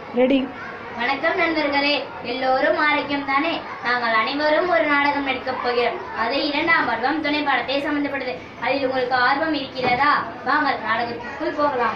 Ready வணக்கம் நண்பர்களே எல்லோரும் ஆரோக்கியம் தானே நாங்கள் அனைவரும் ஒரு நாடகம் நடிக்கப் போகிறோம் அது இரண்டாம் பருவம் துணை பாடத்தை சம்பந்தப்பட்டது அதில் உங்களுக்கு ஆர்வம் இருக்கிறதா வாங்கள் நாடகத்துக்குள் போகலாம்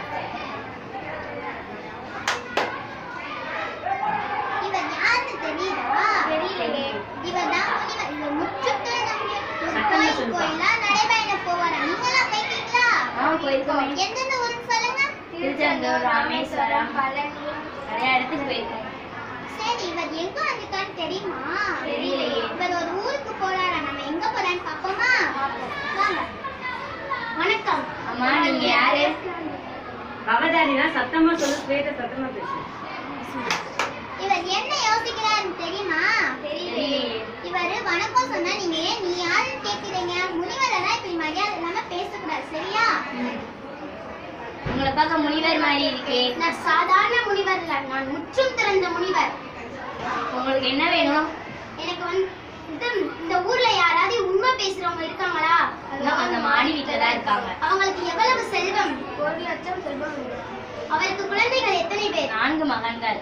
இவர் யாருன்னு தெரியுதா தெரியலையே இவர் தான் முனிவர் இவர் முற்றுட்டு கோயில் கோயிலா நடைபயணம் போவாரா நீங்களாம் போயிருக்கீங்களா ஆ போயிருக்கோம் எந்தெந்த ஊருக்கு சொல்லுங்க திருச்செந்தூர் ராமேஸ்வரம் நிறைய இடத்துக்கு போயிருக்கோம் சரி இவர் எங்க வந்திருக்கான்னு தெரியுமா தெரியலையே. இவர் ஒரு ஊருக்கு போறாரா நம்ம எங்க போறான்னு பாப்போமா வாங்க வணக்கம் அம்மா நீங்க யாரு அவதாரினா சத்தமா சொல்லு ஸ்வேத சத்தமா பேசு இவர் என்ன யோசிக்கிறாருன்னு தெரியுமா தெரியலையே. இவர் வணக்கம் சொன்னா நீங்க ஏன் நீ யாருன்னு கேக்குறீங்க முனிவரெல்லாம் இப்படி மரியாதை இல்லாம பேசக்கூடாது சரியா உங்களை பார்க்க முனிவர் மாதிரி இருக்கே நான் சாதாரண முனிவர் இல்ல நான் முற்றும் திறந்த முனிவர் உங்களுக்கு என்ன வேணும் எனக்கு வந்து இது, இந்த ஊர்ல யாராவது உண்மை பேசுறவங்க இருக்காங்களா இன்னும் அந்த மாடி வீட்டில் தான் இருக்காங்க அவங்களுக்கு எவ்வளவு செல்வம் ஒரு லட்சம் செல்வம் உண்டு. அவருக்கு குழந்தைகள் எத்தனை பேர் நான்கு மகன்கள்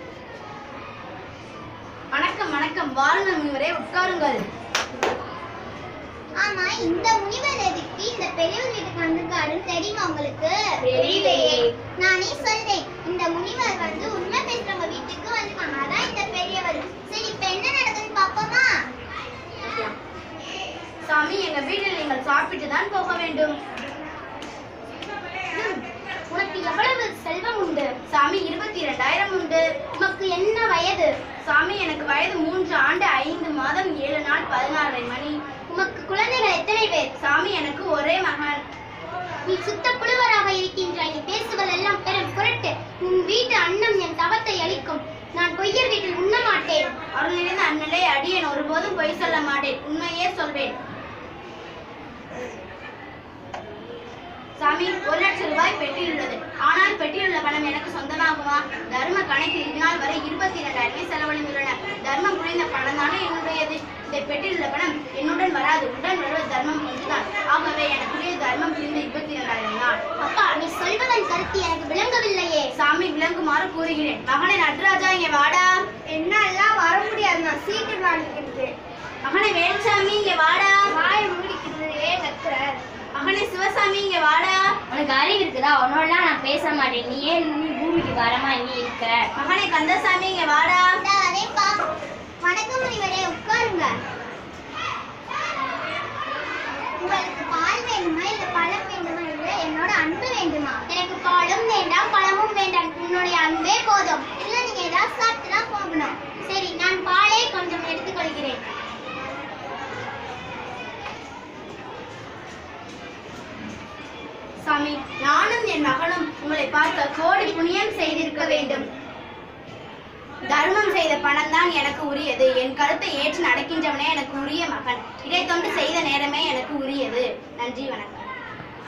வணக்கம் வணக்கம் வாருங்கள் முனிவரே உட்காருங்கள் ஆமா இந்த முனிவர் எதுக்கு இந்த பெரியவர் வீட்டுக்கு வந்திருக்காருன்னு தெரியுமா உங்களுக்கு தெரியலையே. நானே சொல்றேன் இந்த முனிவர் வந்து உண்மை பேசுறவங்க வீட்டுக்கு வந்திருக்காங்க அதான் இந்த பெரியவர் சரி இப்ப என்ன நடக்குதுன்னு பாப்போமா சாமி எங்க வீட்டில் நீங்கள் சாப்பிட்டு தான் போக வேண்டும் உனக்கு எவ்வளவு செல்வம் உண்டு சாமி இருபத்தி இரண்டாயிரம் உண்டு உனக்கு என்ன வயது சாமி எனக்கு வயது மூன்று ஆண்டு ஐந்து மாதம் ஏழு நாள் பதினாறரை மணி உனக்கு குழந்தைகள் எத்தனை பேர் சாமி எனக்கு ஒரே மகன் நீ சுத்த புழுவராக இருக்கின்றாய் நீ பேசுவதெல்லாம் பெரும் பொருட்டு உன் வீட்டு அன்னம் என் தவத்தை அளிக்கும் நான் பொய்யர் வீட்டில் உண்ண மாட்டேன் அருள் நிறைந்த அண்ணலே அடியேன் ஒருபோதும் பொய் சொல்ல மாட்டேன் உண்மையே சொல்வேன் சாமி ஒரு லட்சம் ரூபாய் பெட்டியில் உள்ளது ஆனால் பெட்டியில் உள்ள பணம் எனக்கு சொந்தமாகுமா தர்ம கணக்கில் இதனால் வரை இருபத்தி இரண்டாயிரமே செலவழிந்துள்ளன தர்மம் புரிந்த பணம் தானே என்னுடையது இந்த பெட்டியில் உள்ள பணம் என்னுடன் வராது உடன் வருவது தர்மம் ஒன்றுதான் ஆகவே எனக்குரிய தர்மம் புரிந்த இருபத்தி இரண்டாயிரம் தான் அப்பா நீ சொல்வதன் கருத்து எனக்கு விளங்கவில்லையே சாமி விளங்குமாறு கூறுகிறேன் மகனே நட்ராஜா இங்க வாடா என்னாலாம் வர முடியாது நான் சீட்டு வாங்கிக்கிறது மகனே வேலுசாமி இங்க வாடா வாய முடிக்கிறது ஏன் கத்துற மகனே சிவசாமி இங்க வாடா உனக்கு அறிவு இருக்குதா உன்னோடலாம் நான் பேச மாட்டேன் நீ ஏன் நீ பூமிக்கு வரமா நீ இருக்க மகனே கந்தசாமி இங்க வாடா அதேப்பா வணக்கம் முனிவரே உட்காருங்க உங்களுக்கு பால் வேண்டுமா இல்ல பழம் வேண்டுமா இல்ல என்னோட அன்பு வேண்டுமா எனக்கு பாலும் வேண்டாம் பழமும் வேண்டாம் உன்னுடைய அன்பே போதும் இல்ல நீங்க ஏதாவது சாப்பிட்டு தான் போகணும் சரி நான் பாலே கொஞ்சம் எடுத்துக்கொள்கிறேன் சாமி நானும் என் மகனும் உங்களை பார்க்க கோடி புண்ணியம் செய்திருக்க வேண்டும் தர்மம் செய்த பணம் தான் எனக்கு உரியது என் கருத்தை ஏற்று நடக்கின்றவனே எனக்கு உரிய மகன் இதை தொண்டு செய்த நேரமே எனக்கு உரியது நன்றி வணக்கம்